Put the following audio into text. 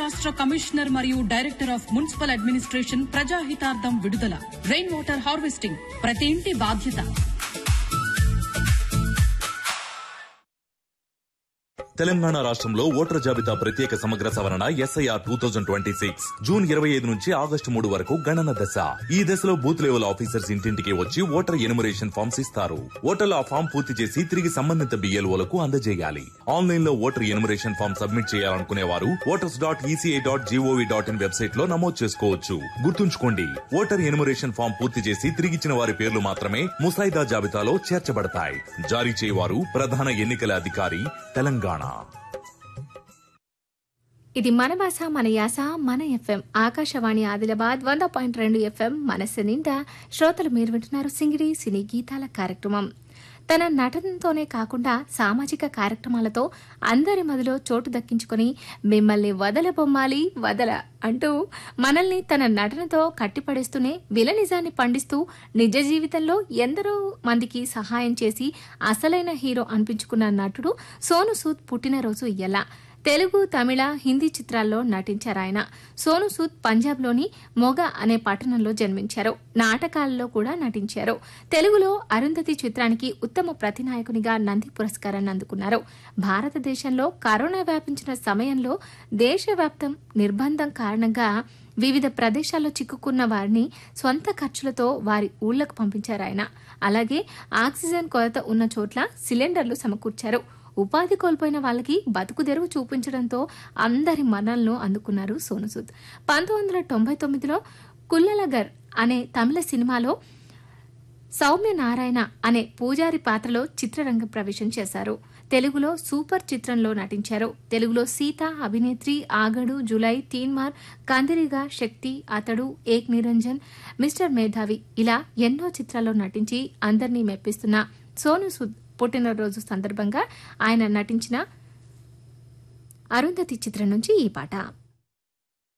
రాష్ట్ర కమిషనర్ మరియు director of municipal administration ప్రజాహితార్థం విడుదల రెయిన్ వాటర్ హార్వెస్టింగ్ ప్రతి ఇంటి బాధ్యత తెలంగాణ రాష్ట్రంలో ఓటర్ జాబితా ప్రత్యేక సమగ్ర సవరణ SIR two thousand twenty six June ఇరవై ఐదు నుంచి ఆగస్టు మూడు వరకు గణన దశ ఈ దశలో బూత్ లెవెల్ ఆఫీసర్స్ ఇంటింటికి వచ్చి ఓటర్ ఎనుమరేషన్ ఫామ్స్ ఇస్తారు ఓటర్లు ఆ ఫామ్ పూర్తి చేసి తిరిగి సంబంధిత బిఎల్ఓలకు అందజేయాలి ఆన్లైన్ లో ఓటర్ ఎనుమరేషన్ ఫామ్ సబ్మిట్ చేయాలనుకునే వారు voters dot ECI dot GOV dot in website లో నమోదు చేసుకోవచ్చు గుర్తుంచుకోండి ఓటర్ ఎనుమరేషన్ ఫామ్ పూర్తి చేసి తిరిగిచ్చిన వారి పేర్లు మాత్రమే ముసాయిదా జాబితాలో చేర్చబడతాయి జారీ చేయవారు ప్రధాన ఎన్నికల అధికారి తెలంగాణ ఇది మన భాష మన యాస మన ఎఫ్ఎం ఆకాశవాణి ఆదిలాబాద్ వంద పాయింట్ రెండు ఎఫ్ఎం మనస్సు నిండా శ్రోతలు మీరు వింటున్నారు సింగిడి సినీ గీతాల కార్యక్రమం తన నటనతోనే కాకుండా సామాజిక కార్యక్రమాలతో అందరి మదిలో చోటు దక్కించుకొని మిమ్మల్ని వదలబొమ్మాలి వదల అంటూ మనల్ని తన నటనతో కట్టిపడేస్తూనే విలనిజాన్ని పండిస్తూ నిజ జీవితంలో ఎందరో మందికి సహాయం చేసి అసలైన హీరో అనిపించుకున్న నటుడు సోను సూద్ పుట్టినరోజు ఎలా తెలుగు తమిళ హిందీ చిత్రాల్లో నటించారు ఆయన సోను సూద్ పంజాబ్లోని మొగ అనే పట్టణంలో జన్మించారు నాటకాలలో కూడా నటించారు తెలుగులో అరుంధతి చిత్రానికి ఉత్తమ ప్రతినాయకునిగా నంది పురస్కారాన్ని అందుకున్నారు భారతదేశంలో కరోనా వ్యాపించిన సమయంలో దేశవ్యాప్తం నిర్బంధం కారణంగా వివిధ ప్రదేశాల్లో చిక్కుకున్న వారిని స్వంత ఖర్చులతో వారి ఊళ్లకు పంపించారు ఆయన అలాగే ఆక్సిజన్ కొరత ఉన్న చోట్ల సిలిండర్లు సమకూర్చారు ఉపాధి కోల్పోయిన వాళ్ళకి బతుకు తెరువు చూపించడంతో అందరి మన్నలను అందుకున్నారు సోనుసూద్ పంతొమ్మిది వందల తొంభై తొమ్మిదిలో కుల్లలగర్ అనే తమిళ సినిమాలో సౌమ్య నారాయణ అనే పూజారి పాత్రలో చిత్రరంగ ప్రవేశం చేశారు తెలుగులో సూపర్ చిత్రంలో నటించారు తెలుగులో సీత అభినేత్రి ఆగడు జులై తీన్మార్ కందిరిగా శక్తి అతడు ఏక్ నిరంజన్ మిస్టర్ మేధావి ఇలా ఎన్నో చిత్రాల్లో నటించి అందరినీ మెప్పిస్తున్న సోను సూద్ పుట్టినరోజు సందర్భంగా ఆయన నటించిన అరుంధతి చిత్రం నుంచి ఈ పాట